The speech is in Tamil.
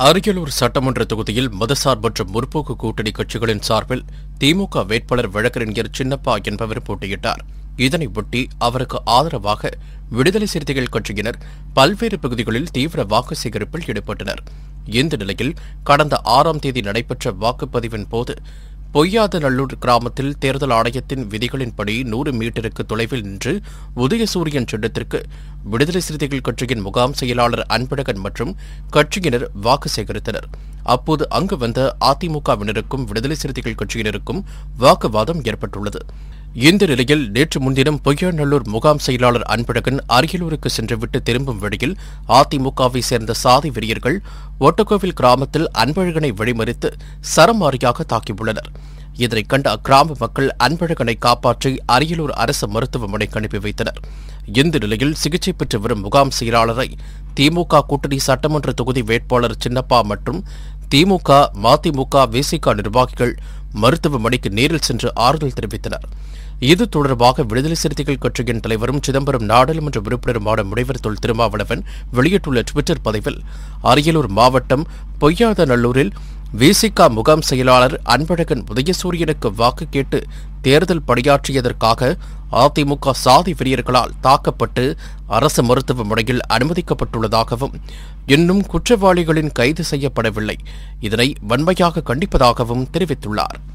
அரியலூர் சட்டமன்ற தொகுதியில் மதசார்பற்ற முற்போக்கு கூட்டணி கட்சிகளின் சார்பில் திமுக வேட்பாளர் வழக்கறிஞர் சின்னப்பா என்பவர் போட்டியிட்டார் இதனை ஒட்டி அவருக்கு ஆதரவாக விடுதலை சிறுத்தைகள் கட்சியினர் பல்வேறு பகுதிகளில் தீவிர வாக்கு சேகரிப்பில் ஈடுபட்டனர் இந்த நிலையில் கடந்த ஆறாம் தேதி நடைபெற்ற வாக்குப்பதிவின் போது பொய்யாதநல்லூர் கிராமத்தில் தேர்தல் ஆணையத்தின் விதிகளின்படி நூறு மீட்டருக்கு தொலைவில் நின்று உதயசூரியன் சின்னத்திற்கு விடுதலை சிறுத்தைகள் கட்சியின் முகாம் செயலாளர் அன்பழகன் மற்றும் கட்சியினர் வாக்கு சேகரித்தனர் அப்போது அங்கு வந்த அதிமுகவினருக்கும் விடுதலை சிறுத்தைகள் கட்சியினருக்கும் வாக்குவாதம் ஏற்பட்டுள்ளது இந்த நிலையில் நேற்று முன்தினம் பொய்யாநல்லூர் முகாம் செயலாளர் அன்பழகன் அரியலூருக்கு சென்றுவிட்டு திரும்பும் வழியில் அதிமுகவை சேர்ந்த சாதி வெறியர்கள் ஒட்டக்கோவில் கிராமத்தில் அன்பழகனை வழிமறித்து சரமாரியாக தாக்கியுள்ளனர் இதனைக் கண்ட அக்கிராம மக்கள் அன்பழகனை காப்பாற்றி அரியலூர் அரசு மருத்துவமனைக்கு அனுப்பி வைத்தனர் இந்த நிலையில் சிகிச்சை பெற்று வரும் முகாம் செயலாளரை திமுக கூட்டணி சட்டமன்ற தொகுதி வேட்பாளர் சின்னப்பா மற்றும் திமுக மதிமுக விசிக நிர்வாகிகள் மருத்துவமனைக்கு நேரில் சென்று ஆறுதல் தெரிவித்தனர் இது தொடர்பாக விடுதலை சிறுத்தைகள் கட்சியின் தலைவரும் சிதம்பரம் நாடாளுமன்ற உறுப்பினருமான முனைவர் தொல் திருமாவளவன் வெளியிட்டுள்ள டுவிட்டர் பதிவில் அரியலூர் மாவட்டம் பொய்யாதநல்லூரில் விசிக முகாம் செயலாளர் அன்பழகன் உதயசூரியனுக்கு வாக்கு கேட்டு தேர்தல் பணியாற்றியதற்காக அதிமுக சாதி வெறியர்களால் தாக்கப்பட்டு அரசு மருத்துவமனையில் அனுமதிக்கப்பட்டுள்ளதாகவும் இன்னும் குற்றவாளிகளின் கைது செய்யப்படவில்லை இதனை வன்மையாக கண்டிப்பதாகவும் தெரிவித்துள்ளார்